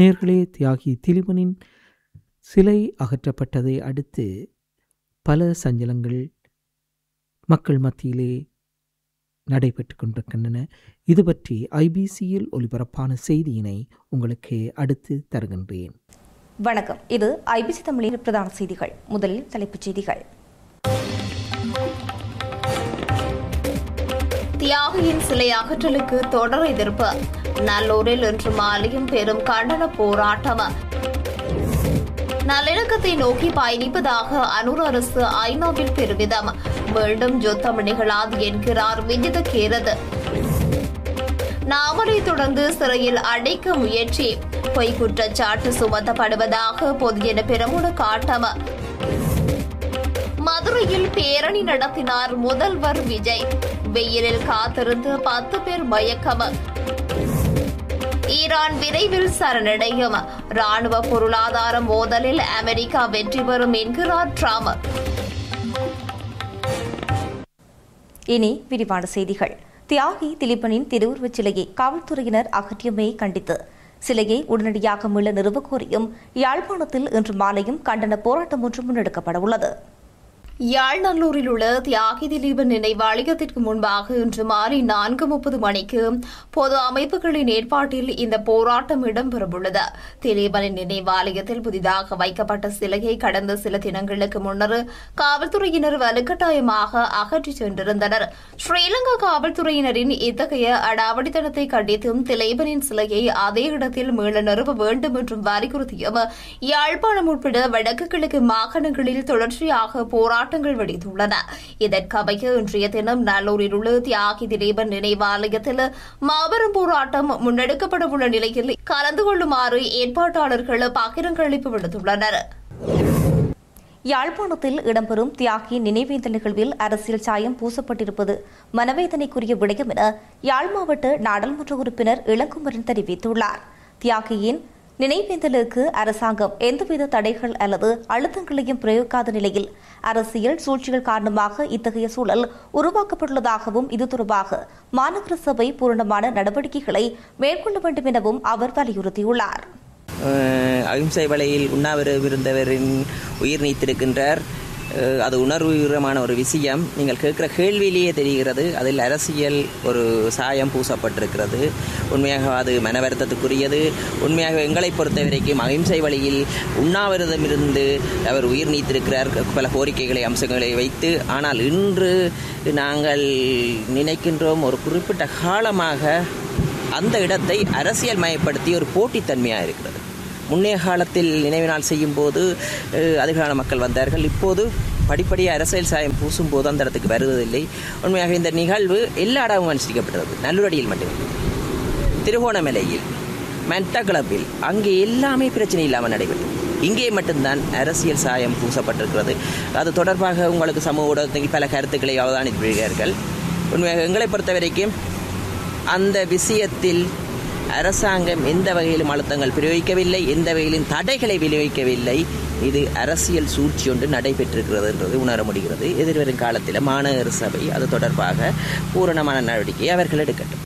நேர்களே தியாகி திலீபனின் சிலை அகற்றப்பட்டதை அடுத்து பல சஞ்சலங்கள் மக்கள் மத்தியிலே நடைபெற்று கொண்டிருக்கின்றன இது பற்றி ஐபிசியில் ஒலிபரப்பான செய்தியினை உங்களுக்கு அடுத்து தருகின்றேன் வணக்கம் இது ஐபிசி தமிழின் பிரதான செய்திகள் முதலில் தலைப்புச் செய்திகள் தியாகியின் சிலை அகற்றலுக்கு தொடர் எதிர்ப்பு நல்லூரில் இன்று மாலையும் பெரும் கண்டன போராட்டம் நல்லிணக்கத்தை நோக்கி பயணிப்பதாக அனுர் அரசு ஐநாவில் பெருமிதம் மீண்டும் யுத்தம் நிகழாது என்கிறார் விஜித கேரது நாவலை தொடர்ந்து சிறையில் அடைக்க முயற்சி பொய் குற்றச்சாட்டு சுமத்தப்படுவதாக பொதுஜன பெருமுன காட்டம் மதுரையில் பேரணி நடத்தினார் முதல்வர் விஜய் வெயிலில் காத்திருந்து பத்து பேர் மயக்கம் ஈரான் விரைவில் சரணடையும் ராணுவ பொருளாதார மோதலில் அமெரிக்கா வெற்றி பெறும் என்கிறார் ட்ரம்ப் இனி விரிவான செய்திகள் தியாகி திலீபனின் திருவுருவச் சிலையை காவல்துறையினர் அகற்றியமையை கண்டித்து சிலையை உடனடியாக மீள நிறுவ கோரியும் யாழ்ப்பாணத்தில் இன்று மாலையும் கண்டன போராட்டம் ஒன்று முன்னெடுக்கப்பட உள்ளது யாழ்நல்லூரில் உள்ள தியாகி திலீபன் நினைவாலயத்திற்கு முன்பாக இன்று மாலை நான்கு முப்பது மணிக்கு பொது அமைப்புகளின் ஏற்பாட்டில் இந்த போராட்டம் இடம்பெறவுள்ளது திலீபனின் நினைவாலயத்தில் புதிதாக வைக்கப்பட்ட சிலையை கடந்த சில தினங்களுக்கு முன்னர் காவல்துறையினர் வலுக்கட்டாயமாக அகற்றிச் சென்றிருந்தனர் ஸ்ரீலங்கா காவல்துறையினரின் இத்தகைய அடாவடித்தனத்தை கண்டித்தும் திலீபனின் சிலையை அதே இடத்தில் மீள நிறுவ வேண்டும் என்றும் வலியுறுத்தியும் யாழ்ப்பாணம் உட்பட வடக்கு கிழக்கு மாகாணங்களில் தொடர்ச்சியாக போராட்டம் போராட்டங்கள் வெடித்துள்ளன இதற்கமைய இன்றைய தினம் நல்லூரில் உள்ள தியாகி திலீபன் நினைவாலயத்தில் மாபெரும் போராட்டம் முன்னெடுக்கப்பட உள்ள நிலையில் கலந்து கொள்ளுமாறு ஏற்பாட்டாளர்கள் பகிரங்களிப்பு விடுத்துள்ளனர் யாழ்ப்பாணத்தில் இடம்பெறும் தியாகி நினைவேந்தல் நிகழ்வில் அரசியல் சாயம் பூசப்பட்டிருப்பது மனவேதனைக்குரிய விடயம் என யாழ் மாவட்ட நாடாளுமன்ற உறுப்பினர் இளங்குமரன் தெரிவித்துள்ளார் தியாகியின் நினைவேந்தலுக்கு அரசாங்கம் எந்தவித தடைகள் அல்லது அழுத்தங்களையும் பிரயோகிக்காத நிலையில் அரசியல் சூழ்ச்சிகள் காரணமாக இத்தகைய சூழல் உருவாக்கப்பட்டுள்ளதாகவும் இது தொடர்பாக மாநகர சபை பூரணமான நடவடிக்கைகளை மேற்கொள்ள வேண்டும் எனவும் அவர் வலியுறுத்தியுள்ளார் அகிம்சை வலையில் உண்ணாவிரதம் இருந்தவரின் உயிர் நீத்திருக்கின்றார் அது உணர்வுகரமான ஒரு விஷயம் நீங்கள் கேட்குற கேள்வியிலேயே தெரிகிறது அதில் அரசியல் ஒரு சாயம் பூசப்பட்டிருக்கிறது உண்மையாக அது மன வருத்தத்துக்குரியது உண்மையாக எங்களை பொறுத்த வரைக்கும் அகிம்சை வழியில் உண்ணாவிரதம் இருந்து அவர் உயிர் நீத்திருக்கிறார் பல கோரிக்கைகளை அம்சங்களை வைத்து ஆனால் இன்று நாங்கள் நினைக்கின்றோம் ஒரு குறிப்பிட்ட காலமாக அந்த இடத்தை அரசியல் மயப்படுத்தி ஒரு போட்டித்தன்மையாக இருக்கிறது முன்னைய காலத்தில் நினைவு நாள் செய்யும் போது அதிகமான மக்கள் வந்தார்கள் இப்போது படிப்படியாக அரசியல் சாயம் பூசும் போது அந்த இடத்துக்கு வருவதில்லை உண்மையாக இந்த நிகழ்வு எல்லா இடமும் அனுஷ்டிக்கப்பட்டது நல்லுரடியில் மட்டுமே திருகோணமலையில் மெட்டக்களப்பில் அங்கே எல்லாமே பிரச்சனை இல்லாமல் நடைபெற்றது இங்கே மட்டும்தான் அரசியல் சாயம் பூசப்பட்டிருக்கிறது அது தொடர்பாக உங்களுக்கு சமூக ஊடகத்தில் பல கருத்துக்களை அவதானித்திருக்கிறார்கள் உண்மையாக எங்களை பொறுத்த வரைக்கும் அந்த விஷயத்தில் அரசாங்கம் எந்த வகையிலும் அழுத்தங்கள் பிரயோகிக்கவில்லை எந்த வகையிலும் தடைகளை விநியோகிக்கவில்லை இது அரசியல் சூழ்ச்சி ஒன்று நடைபெற்றிருக்கிறது என்றது உணர முடிகிறது எதிர்வரும் காலத்தில் மாநகர சபை அது தொடர்பாக பூரணமான நடவடிக்கை அவர்கள் எடுக்கட்டும்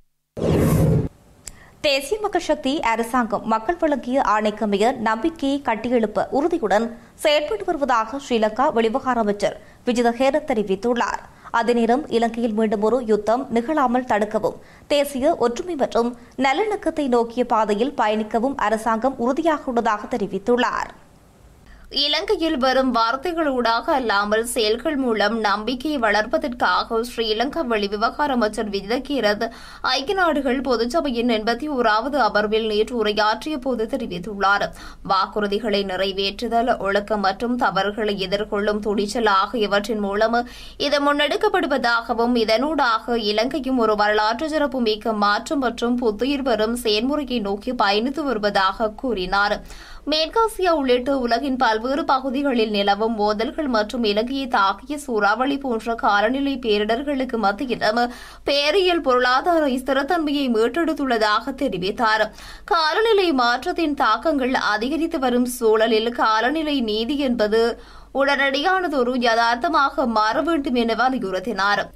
தேசிய மக்கள் சக்தி அரசாங்கம் மக்கள் வழங்கிய ஆணைக்கமைய நம்பிக்கையை கட்டியெழுப்ப உறுதியுடன் செயல்பட்டு வருவதாக ஸ்ரீலங்கா வெளிவகார அமைச்சர் விஜித ஹேரத் தெரிவித்துள்ளார் அதே நேரம் இலங்கையில் மீண்டும் ஒரு யுத்தம் நிகழாமல் தடுக்கவும் தேசிய ஒற்றுமை மற்றும் நல்லிணக்கத்தை நோக்கிய பாதையில் பயணிக்கவும் அரசாங்கம் உறுதியாக உள்ளதாக தெரிவித்துள்ளார் இலங்கையில் வரும் வார்த்தைகளூடாக அல்லாமல் செயல்கள் மூலம் நம்பிக்கையை வளர்ப்பதற்காக ஸ்ரீலங்கா வெளிவிவகார அமைச்சர் விஜயகீரத் ஐக்கிய நாடுகள் பொதுச்சபையின் எண்பத்தி ஓராவது அமர்வில் நேற்று உரையாற்றிய போது தெரிவித்துள்ளார் வாக்குறுதிகளை நிறைவேற்றுதல் ஒழுக்கம் மற்றும் தவறுகளை எதிர்கொள்ளும் துணிச்சல் ஆகியவற்றின் மூலம் இது முன்னெடுக்கப்படுவதாகவும் இதனூடாக இலங்கையும் ஒரு வரலாற்று சிறப்புமிக்க மாற்றம் மற்றும் புத்துயிர் வரும் செயல்முறையை நோக்கி பயணித்து வருவதாக கூறினார் மேற்காசியா உள்ளிட்ட உலகின் பல்வேறு பகுதிகளில் நிலவும் மோதல்கள் மற்றும் இலங்கையை தாக்கிய சூறாவளி போன்ற காலநிலை பேரிடர்களுக்கு மத்தியிலும் பேரியல் பொருளாதார ஸ்திரத்தன்மையை மீட்டெடுத்துள்ளதாக தெரிவித்தார் காலநிலை மாற்றத்தின் தாக்கங்கள் அதிகரித்து வரும் சூழலில் காலநிலை நீதி என்பது உடனடியானதொரு யதார்த்தமாக மாற வேண்டும் என வலியுறுத்தினார்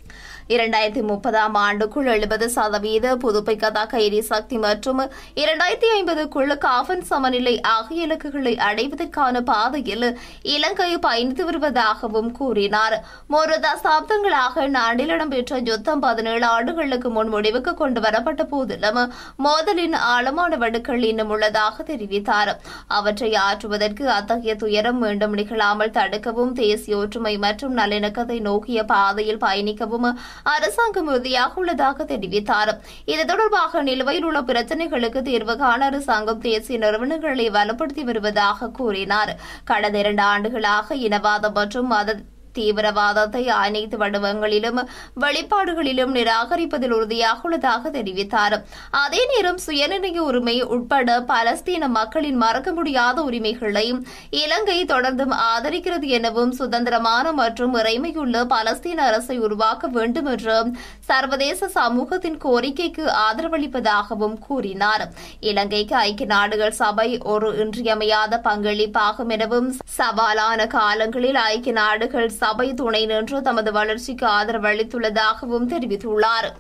இரண்டாயிரத்தி முப்பதாம் ஆண்டுக்குள் எழுபது சதவீத புதுப்பிக்கத்தக்க எரிசக்தி மற்றும் இரண்டாயிரத்தி ஐம்பதுக்குள் காபன் சமநிலை ஆகிய இலக்குகளை அடைவதற்கான பாதையில் இலங்கை பயணித்து வருவதாகவும் கூறினார் ஒரு தசாப்தங்களாக நாட்டில் இடம்பெற்ற யுத்தம் பதினேழு ஆண்டுகளுக்கு முன் முடிவுக்கு கொண்டு வரப்பட்ட போதிலும் மோதலின் ஆழமான வடுக்கள் இன்னும் உள்ளதாக தெரிவித்தார் அவற்றை ஆற்றுவதற்கு அத்தகைய துயரம் மீண்டும் நிகழாமல் தடுக்கவும் தேசிய ஒற்றுமை மற்றும் நல்லிணக்கத்தை நோக்கிய பாதையில் பயணிக்கவும் அரசாங்கம் உறுதியாக உள்ளதாக தெரிவித்தார் இது தொடர்பாக நிலுவையில் உள்ள பிரச்சினைகளுக்கு தீர்வு காண அரசாங்கம் தேசிய நிறுவனங்களை வலுப்படுத்தி வருவதாக கூறினார் கடந்த இரண்டு ஆண்டுகளாக இனவாதம் மற்றும் மத தீவிரவாதத்தை அனைத்து வடிவங்களிலும் வெளிப்பாடுகளிலும் நிராகரிப்பதில் உறுதியாக உள்ளதாக தெரிவித்தார் அதே நேரம் சுயநிர்ணய உரிமை உட்பட பலஸ்தீன மக்களின் மறக்க முடியாத உரிமைகளை இலங்கை தொடர்ந்தும் ஆதரிக்கிறது எனவும் சுதந்திரமான மற்றும் இறைமையுள்ள பலஸ்தீன அரசை உருவாக்க வேண்டும் என்ற சர்வதேச சமூகத்தின் கோரிக்கைக்கு ஆதரவளிப்பதாகவும் கூறினார் இலங்கைக்கு ஐக்கிய நாடுகள் சபை ஒரு இன்றியமையாத பங்களிப்பாகும் எனவும் சவாலான காலங்களில் ஐக்கிய நாடுகள் சபை துணை நின்று தமது வளர்ச்சிக்கு ஆதரவு அளித்துள்ளதாகவும் தெரிவித்துள்ளார்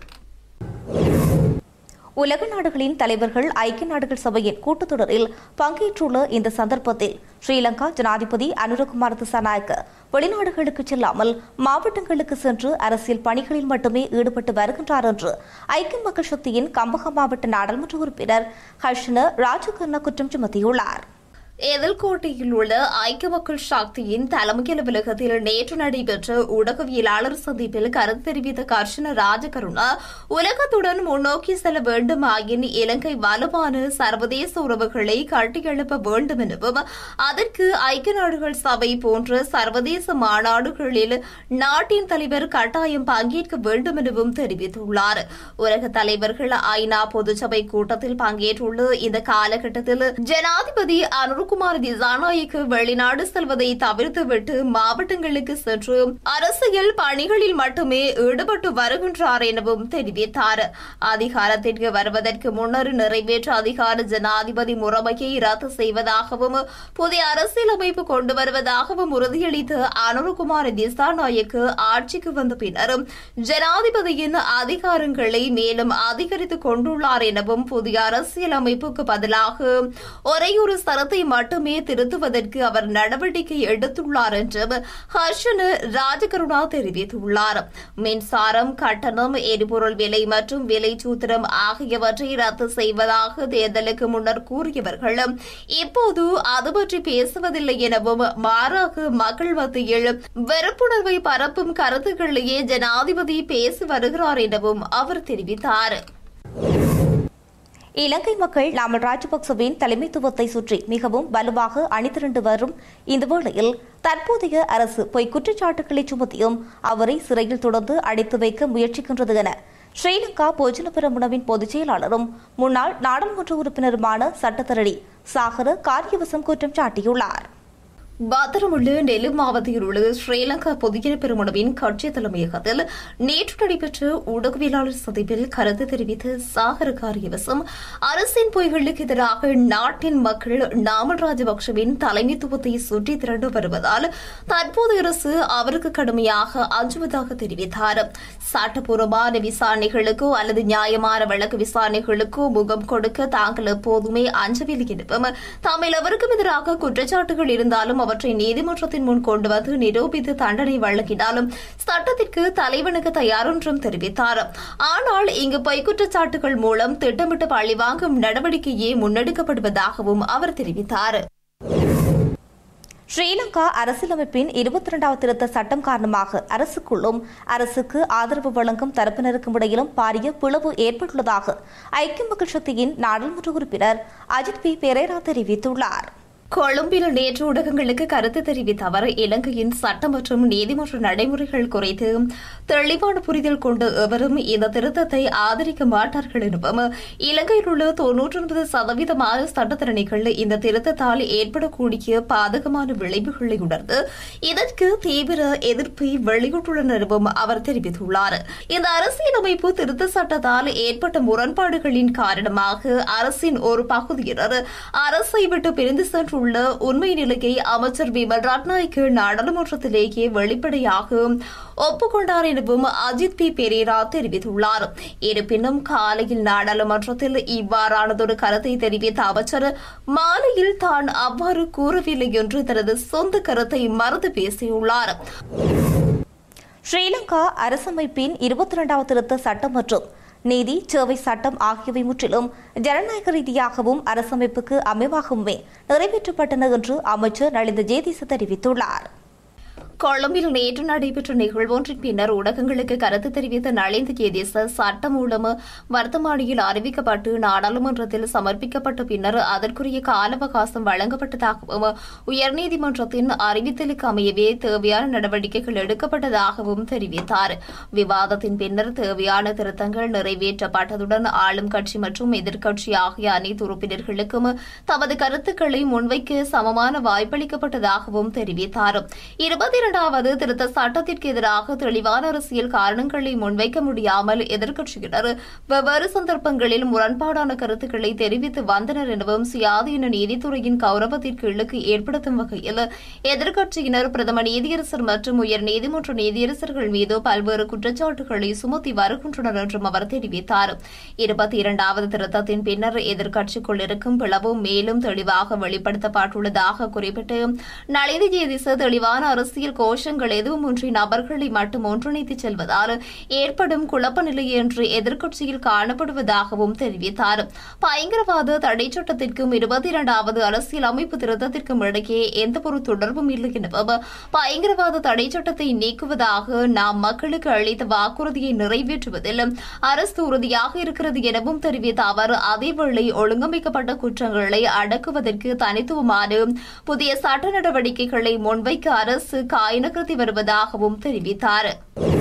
உலக நாடுகளின் தலைவர்கள் ஐக்கிய நாடுகள் சபையின் கூட்டத்தொடரில் பங்கேற்றுள்ள இந்த சந்தர்ப்பத்தில் ஸ்ரீலங்கா ஜனாதிபதி அனுரகுமார் திசாநாயக்க வெளிநாடுகளுக்கு செல்லாமல் மாவட்டங்களுக்கு சென்று அரசியல் பணிகளில் மட்டுமே ஈடுபட்டு வருகின்றார் என்று ஐக்கிய மக்கள் சக்தியின் கம்பக மாவட்ட நாடாளுமன்ற உறுப்பினர் ஹர்ஷன ராஜகர்ண குற்றம் சுமத்தியுள்ளார் எதிர்கோட்டையில் உள்ள ஐக்கிய மக்கள் சக்தியின் தலைமை அலுவலகத்தில் நேற்று நடைபெற்ற ஊடகவியலாளர் சந்திப்பில் கருத்து தெரிவித்த கர்ஷன ராஜகருணா உலகத்துடன் முன்னோக்கி செல்ல வேண்டுமாயின் இலங்கை வலுவான சர்வதேச உறவுகளை கட்டியெழுப்ப வேண்டும் எனவும் அதற்கு ஐக்கிய நாடுகள் சபை போன்ற சர்வதேச மாநாடுகளில் நாட்டின் தலைவர் கட்டாயம் பங்கேற்க வேண்டும் எனவும் தெரிவித்துள்ளார் உலக தலைவர்கள் ஐநா பொதுச்சபை கூட்டத்தில் பங்கேற்றுள்ள இந்த காலகட்டத்தில் ஜனாதிபதி அனுர் குமார் திசாநாயக்கு வெளிநாடு செல்வதை தவிர்த்துவிட்டு மாவட்டங்களுக்கு சென்று அரசியல் பணிகளில் மட்டுமே ஈடுபட்டு வருகின்றார் எனவும் தெரிவித்தார் அதிகாரத்திற்கு வருவதற்கு முன்னர் நிறைவேற்ற அதிகார ஜனாதிபதி முறைமையை ரத்து செய்வதாகவும் புதிய அரசியலமைப்பு கொண்டு வருவதாகவும் உறுதியளித்த அனுர்குமார் திசாநாயக்கு ஆட்சிக்கு வந்த பின்னரும் ஜனாதிபதியின் அதிகாரங்களை மேலும் அதிகரித்துக் கொண்டுள்ளார் எனவும் புதிய அரசியலமைப்புக்கு பதிலாக ஒரேயொரு சரத்தை மட்டுமே திருத்துவதற்கு அவர் நடவடிக்கை எடுத்துள்ளார் என்றும் ஹர்ஷன் ராஜகருணா தெரிவித்துள்ளார் மின்சாரம் கட்டணம் எரிபொருள் விலை மற்றும் விலை சூத்திரம் ஆகியவற்றை ரத்து செய்வதாக தேர்தலுக்கு முன்னர் கூறியவர்கள் இப்போது அது பற்றி பேசுவதில்லை எனவும் மாறாக மக்கள் மத்தியில் வெறுப்புணர்வை பரப்பும் கருத்துக்களையே ஜனாதிபதி பேசி வருகிறார் எனவும் அவர் தெரிவித்தார் இலங்கை மக்கள் நாமல் ராஜபக்சவின் தலைமைத்துவத்தை சுற்றி மிகவும் வலுவாக அணிதிரண்டு வரும் இந்த வேளையில் தற்போதைய அரசு பொய் குற்றச்சாட்டுகளை சுமத்தியும் அவரை சிறையில் தொடர்ந்து அடைத்து வைக்க முயற்சிக்கின்றது என ஸ்ரீலங்கா போஜன பெரமுனவின் பொதுச் செயலாளரும் முன்னாள் நாடாளுமன்ற உறுப்பினருமான சட்டத்தரணி சாகர காரியவசம் குற்றம் சாட்டியுள்ளார் பாத்திரமுள்ள நெல்லு மாவட்டத்தில் உள்ள ஸ்ரீலங்கா பொதுஜன பெருமுனவின் கட்சி தலைமையகத்தில் நேற்று நடைபெற்ற ஊடகவியலாளர் சந்திப்பில் கருத்து தெரிவித்த சாகர காரியவசம் அரசின் பொய்களுக்கு எதிராக நாட்டின் மக்கள் நாமல் ராஜபக்சவின் தலைமைத்துவத்தை சுற்றி திரண்டு வருவதால் தற்போது அரசு அவருக்கு கடுமையாக அஞ்சுவதாக தெரிவித்தார் சட்டப்பூர்வமான விசாரணைகளுக்கோ அல்லது நியாயமான வழக்கு விசாரணைகளுக்கோ முகம் கொடுக்க தாங்கள் எப்போதுமே அஞ்சவில்லை எனவும் தமிழ் அவருக்கும் எதிராக குற்றச்சாட்டுகள் இருந்தாலும் அவற்றை நீதிமன்றத்தின் முன் கொண்டு வந்து நிரூபித்து தண்டனை வழங்கினாலும் சட்டத்திற்கு தலைவனுக்கு தயார் என்றும் தெரிவித்தார் ஆனால் இங்கு பொய் குற்றச்சாட்டுகள் மூலம் திட்டமிட்டு பழிவாங்கும் நடவடிக்கையே முன்னெடுக்கப்படுவதாகவும் அவர் தெரிவித்தார் ஸ்ரீலங்கா அரசியலமைப்பின் இருபத்தி இரண்டாவது திருத்த சட்டம் காரணமாக அரசுக்குள்ளும் அரசுக்கு ஆதரவு வழங்கும் தரப்பினருக்கும் இடையிலும் பாரிய பிளவு ஏற்பட்டுள்ளதாக ஐக்கிய மக்கள் சக்தியின் நாடாளுமன்ற உறுப்பினர் அஜித் பி பெரேரா தெரிவித்துள்ளார் கொழும்பில் நேற்று ஊடகங்களுக்கு கருத்து தெரிவித்த அவர் இலங்கையின் சட்டம் மற்றும் நீதிமன்ற நடைமுறைகள் குறித்து தெளிவான புரிதல் கொண்டு எவரும் இந்த திருத்தத்தை ஆதரிக்க மாட்டார்கள் எனவும் இலங்கையில் உள்ள தொன்னூற்றி ஒன்பது சதவீதமான சட்டத்திறனிகள் இந்த திருத்தத்தால் ஏற்படக்கூடிய பாதகமான விளைவுகளை உணர்ந்து இதற்கு தீவிர எதிர்ப்பை வெளியிட்டுள்ளனர் எனவும் அவர் தெரிவித்துள்ளார் இந்த அரசியலமைப்பு திருத்த சட்டத்தால் ஏற்பட்ட முரண்பாடுகளின் காரணமாக அரசின் ஒரு பகுதியினர் அரசை விட்டு பிரிந்து சென்று ஏற்பட்டுள்ள உண்மை நிலையை அமைச்சர் விமல் ரட்நாயக்கு நாடாளுமன்றத்திலேயே வெளிப்படையாக ஒப்புக்கொண்டார் எனவும் அஜித் பி பெரேரா தெரிவித்துள்ளார் இருப்பினும் காலையில் நாடாளுமன்றத்தில் இவ்வாறானதொரு கருத்தை தெரிவித்த அமைச்சர் மாலையில் தான் அவ்வாறு கூறவில்லை என்று தனது சொந்த கருத்தை மறுத்து பேசியுள்ளார் ஸ்ரீலங்கா அரசமைப்பின் இருபத்தி இரண்டாவது திருத்த சட்டம் மற்றும் நீதி சேவை சட்டம் ஆகியவை முற்றிலும் ஜனநாயக ரீதியாகவும் அரசமைப்புக்கு அமைவாகவுமே நிறைவேற்றப்பட்டன என்று அமைச்சர் நலிந்த ஜேதிச தெரிவித்துள்ளார் கொழும்பில் நேற்று நடைபெற்ற நிகழ்வொன்றின் பின்னர் ஊடகங்களுக்கு கருத்து தெரிவித்த நலிந்த ஜேதிச சட்டம் மூலம் வர்த்தமானியில் அறிவிக்கப்பட்டு நாடாளுமன்றத்தில் சமர்ப்பிக்கப்பட்ட பின்னர் அதற்குரிய கால அவகாசம் வழங்கப்பட்டதாகவும் உயர்நீதிமன்றத்தின் அறிவித்தலுக்கு அமையவே தேவையான நடவடிக்கைகள் எடுக்கப்பட்டதாகவும் தெரிவித்தார் விவாதத்தின் பின்னர் தேவையான திருத்தங்கள் நிறைவேற்றப்பட்டதுடன் ஆளும் கட்சி மற்றும் எதிர்க்கட்சி ஆகிய அனைத்து உறுப்பினர்களுக்கும் தமது கருத்துக்களை முன்வைக்க சமமான வாய்ப்பளிக்கப்பட்டதாகவும் தெரிவித்தார் இருபத்தி இரண்டாவது திருத்த சட்டத்திற்கு எதிராக தெளிவான அரசியல் காரணங்களை முன்வைக்க முடியாமல் எதிர்க்கட்சியினர் வெவ்வேறு சந்தர்ப்பங்களில் முரண்பாடான கருத்துக்களை தெரிவித்து வந்தனர் எனவும் சுயாதீன நீதித்துறையின் கௌரவத்திற்கு இழுக்கு ஏற்படுத்தும் வகையில் எதிர்க்கட்சியினர் பிரதம நீதியரசர் மற்றும் உயர் நீதிமன்ற நீதியரசர்கள் மீது பல்வேறு குற்றச்சாட்டுகளை சுமத்தி வருகின்றனர் என்றும் அவர் தெரிவித்தார் இருபத்தி இரண்டாவது திருத்தத்தின் பின்னர் எதிர்க்கட்சிக்குள் இருக்கும் பிளவு மேலும் தெளிவாக வெளிப்படுத்தப்பட்டுள்ளதாக குறிப்பிட்டு நளிதி ஜேதிச தெளிவான அரசியல் கோஷங்கள் எதுவுமின்றி நபர்களை மட்டும் ஒன்றிணைத்துச் செல்வதால் ஏற்படும் குழப்ப நிலை என்று எதிர்க்கட்சியில் காணப்படுவதாகவும் தெரிவித்தார் பயங்கரவாத தடை சட்டத்திற்கும் இருபத்தி இரண்டாவது அரசியல் அமைப்பு திருத்தத்திற்கும் இடையே எந்தவொரு தொடர்பும் இல்லை எனவும் பயங்கரவாத தடை சட்டத்தை நீக்குவதாக நாம் மக்களுக்கு அளித்த வாக்குறுதியை நிறைவேற்றுவதில் அரசு உறுதியாக இருக்கிறது எனவும் தெரிவித்த அவர் அதேவேளை ஒழுங்கமைக்கப்பட்ட குற்றங்களை அடக்குவதற்கு தனித்துவமான புதிய சட்ட நடவடிக்கைகளை முன்வைக்க அரசு காயநகர்த்தி வருவதாகவும் தெரிவித்தார்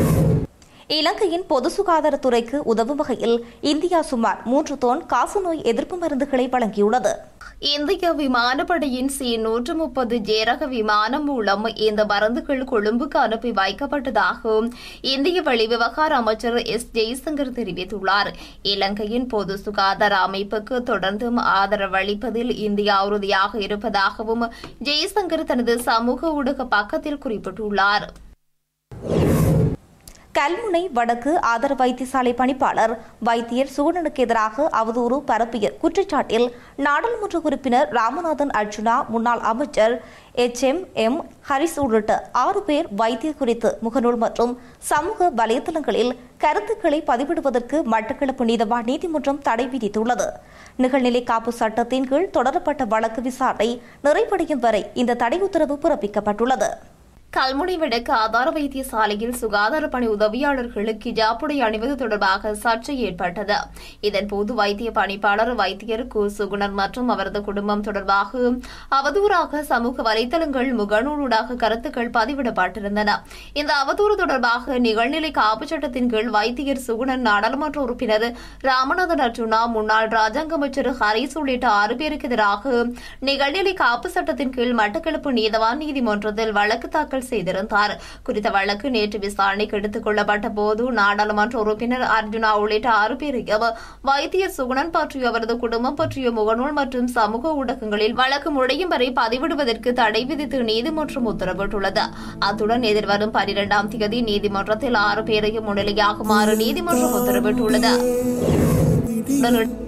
இலங்கையின் பொது சுகாதாரத்துறைக்கு உதவும் வகையில் இந்தியா சுமார் மூன்று தொன் காசநோய் எதிர்ப்பு மருந்துகளை வழங்கியுள்ளது இந்திய விமானப்படையின் சி நூற்று முப்பது ஜேரக விமானம் மூலம் இந்த மருந்துகள் கொழும்புக்கு அனுப்பி வைக்கப்பட்டதாக இந்திய வெளிவிவகார அமைச்சர் எஸ் ஜெய்சங்கர் தெரிவித்துள்ளார் இலங்கையின் பொது சுகாதார அமைப்புக்கு தொடர்ந்தும் ஆதரவளிப்பதில் இந்தியா உறுதியாக இருப்பதாகவும் ஜெய்சங்கர் தனது சமூக ஊடக பக்கத்தில் குறிப்பிட்டுள்ளார் கல்முனை வடக்கு ஆதர வைத்தியசாலை பணிப்பாளர் வைத்தியர் சுகுணனுக்கு எதிராக அவதூறு பரப்பிய குற்றச்சாட்டில் நாடாளுமன்ற உறுப்பினர் ராமநாதன் அர்ஜுனா முன்னாள் அமைச்சர் எச் எம் எம் ஹரிஸ் உள்ளிட்ட ஆறு பேர் வைத்தியர் குறித்து முகநூல் மற்றும் சமூக வலைதளங்களில் கருத்துக்களை பதிவிடுவதற்கு மட்டக்களப்பு நீதவான் நீதிமன்றம் தடை விதித்துள்ளது நிகழ்நிலை காப்பு சட்டத்தின் கீழ் தொடரப்பட்ட வழக்கு விசாரணை நிறைவடையும் வரை இந்த தடை உத்தரவு பிறப்பிக்கப்பட்டுள்ளது கல்முனை வடக்கு ஆதார வைத்தியசாலையில் சுகாதார பணி உதவியாளர்களுக்கு ஹிஜாபுடை அணிவது தொடர்பாக சர்ச்சை ஏற்பட்டது இதன்போது வைத்திய பணிப்பாளர் வைத்தியர் கு சுகுணன் மற்றும் அவரது குடும்பம் தொடர்பாக அவதூறாக சமூக வலைதளங்கள் முகநூலூடாக கருத்துக்கள் பதிவிடப்பட்டிருந்தன இந்த அவதூறு தொடர்பாக நிகழ்நிலை காப்பு சட்டத்தின் கீழ் வைத்தியர் சுகுணன் நாடாளுமன்ற உறுப்பினர் ராமநாதன் அர்ஜுனா முன்னாள் ராஜாங்க அமைச்சர் ஹரிஸ் உள்ளிட்ட ஆறு பேருக்கு எதிராக நிகழ்நிலை காப்பு சட்டத்தின் கீழ் மட்டக்களப்பு நீதவான் நீதிமன்றத்தில் வழக்கு தாக்கல் செய்திருந்தார் குறித்த வழக்கு நேற்று விசாரணைக்கு எடுத்துக் கொள்ளப்பட்ட போது நாடாளுமன்ற உறுப்பினர் அர்ஜுனா உள்ளிட்ட ஆறு பேரையும் வைத்தியர் சுகுணன் பற்றிய அவரது குடும்பம் பற்றிய முகநூல் மற்றும் சமூக ஊடகங்களில் வழக்கு முடியும் வரை பதிவிடுவதற்கு தடை விதித்து நீதிமன்றம் உத்தரவிட்டுள்ளது அத்துடன் எதிர்வரும் பனிரெண்டாம் தேதி நீதிமன்றத்தில் ஆறு பேரையும் முன்னிலையாகுமாறு நீதிமன்றம் உத்தரவிட்டுள்ளது